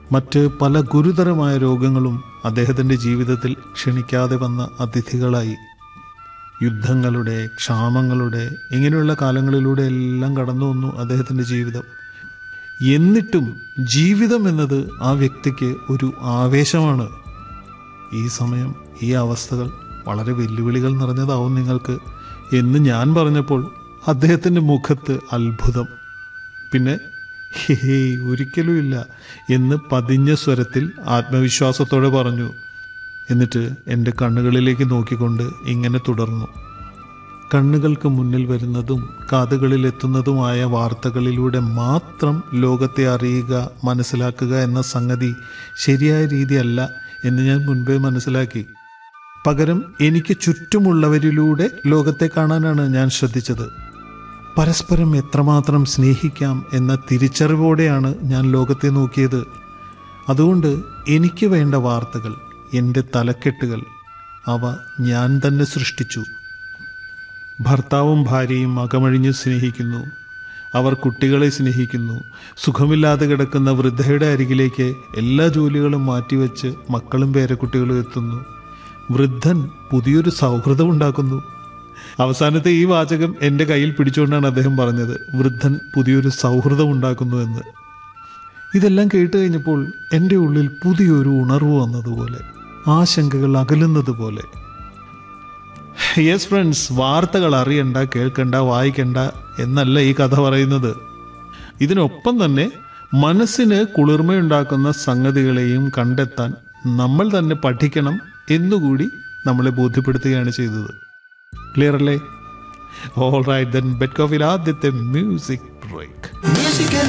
മറ്റ് പല ഗുരുതരമായ രോഗങ്ങളും അദ്ദേഹത്തിൻ്റെ ജീവിതത്തിൽ ക്ഷണിക്കാതെ വന്ന അതിഥികളായി യുദ്ധങ്ങളുടെ ക്ഷാമങ്ങളുടെ ഇങ്ങനെയുള്ള കാലങ്ങളിലൂടെ എല്ലാം കടന്നു വന്നു അദ്ദേഹത്തിൻ്റെ ജീവിതം എന്നിട്ടും ജീവിതം എന്നത് ആ വ്യക്തിക്ക് ഒരു ആവേശമാണ് ഈ സമയം ഈ അവസ്ഥകൾ വളരെ വെല്ലുവിളികൾ നിറഞ്ഞതാവും നിങ്ങൾക്ക് എന്ന് ഞാൻ പറഞ്ഞപ്പോൾ അദ്ദേഹത്തിൻ്റെ മുഖത്ത് അത്ഭുതം പിന്നെ ഹേ ഒരിക്കലുമില്ല എന്ന് പതിഞ്ഞ സ്വരത്തിൽ ആത്മവിശ്വാസത്തോടെ പറഞ്ഞു എന്നിട്ട് എൻ്റെ കണ്ണുകളിലേക്ക് നോക്കിക്കൊണ്ട് ഇങ്ങനെ തുടർന്നു കണ്ണുകൾക്ക് മുന്നിൽ വരുന്നതും കാതുകളിൽ എത്തുന്നതുമായ വാർത്തകളിലൂടെ മാത്രം ലോകത്തെ അറിയുക മനസ്സിലാക്കുക എന്ന സംഗതി ശരിയായ രീതിയല്ല എന്ന് ഞാൻ മുൻപേ മനസ്സിലാക്കി പകരം എനിക്ക് ചുറ്റുമുള്ളവരിലൂടെ ലോകത്തെ കാണാനാണ് ഞാൻ ശ്രദ്ധിച്ചത് പരസ്പരം എത്രമാത്രം സ്നേഹിക്കാം എന്ന തിരിച്ചറിവോടെയാണ് ഞാൻ ലോകത്തെ നോക്കിയത് അതുകൊണ്ട് എനിക്ക് വേണ്ട വാർത്തകൾ എൻ്റെ തലക്കെട്ടുകൾ അവ ഞാൻ തന്നെ സൃഷ്ടിച്ചു ഭർത്താവും ഭാര്യയും അകമഴിഞ്ഞ് സ്നേഹിക്കുന്നു അവർ കുട്ടികളെ സ്നേഹിക്കുന്നു സുഖമില്ലാതെ കിടക്കുന്ന വൃദ്ധയുടെ അരികിലേക്ക് എല്ലാ ജോലികളും മാറ്റിവെച്ച് മക്കളും പേരക്കുട്ടികളും എത്തുന്നു വൃദ്ധൻ പുതിയൊരു സൗഹൃദം ഉണ്ടാക്കുന്നു അവസാനത്തെ ഈ വാചകം എൻ്റെ കയ്യിൽ പിടിച്ചുകൊണ്ടാണ് അദ്ദേഹം പറഞ്ഞത് വൃദ്ധൻ പുതിയൊരു സൗഹൃദം ഉണ്ടാക്കുന്നു എന്ന് ഇതെല്ലാം കേട്ട് കഴിഞ്ഞപ്പോൾ എൻ്റെ ഉള്ളിൽ പുതിയൊരു ഉണർവ് വന്നതുപോലെ ആശങ്കകൾ അകലുന്നത് പോലെ യെസ് ഫ്രണ്ട്സ് വാർത്തകൾ അറിയണ്ട കേൾക്കണ്ട വായിക്കണ്ട എന്നല്ല ഈ കഥ പറയുന്നത് ഇതിനൊപ്പം തന്നെ മനസ്സിന് കുളിർമയുണ്ടാക്കുന്ന സംഗതികളെയും കണ്ടെത്താൻ നമ്മൾ തന്നെ പഠിക്കണം എന്നുകൂടി നമ്മളെ ബോധ്യപ്പെടുത്തുകയാണ് ചെയ്തത് ക്ലിയർ അല്ലേ ഓൾ റൈറ്റ് ദെൻ ബെറ്റ് കോഫിൽ ആദ്യത്തെ മ്യൂസിക് ബ്രേക്ക് Music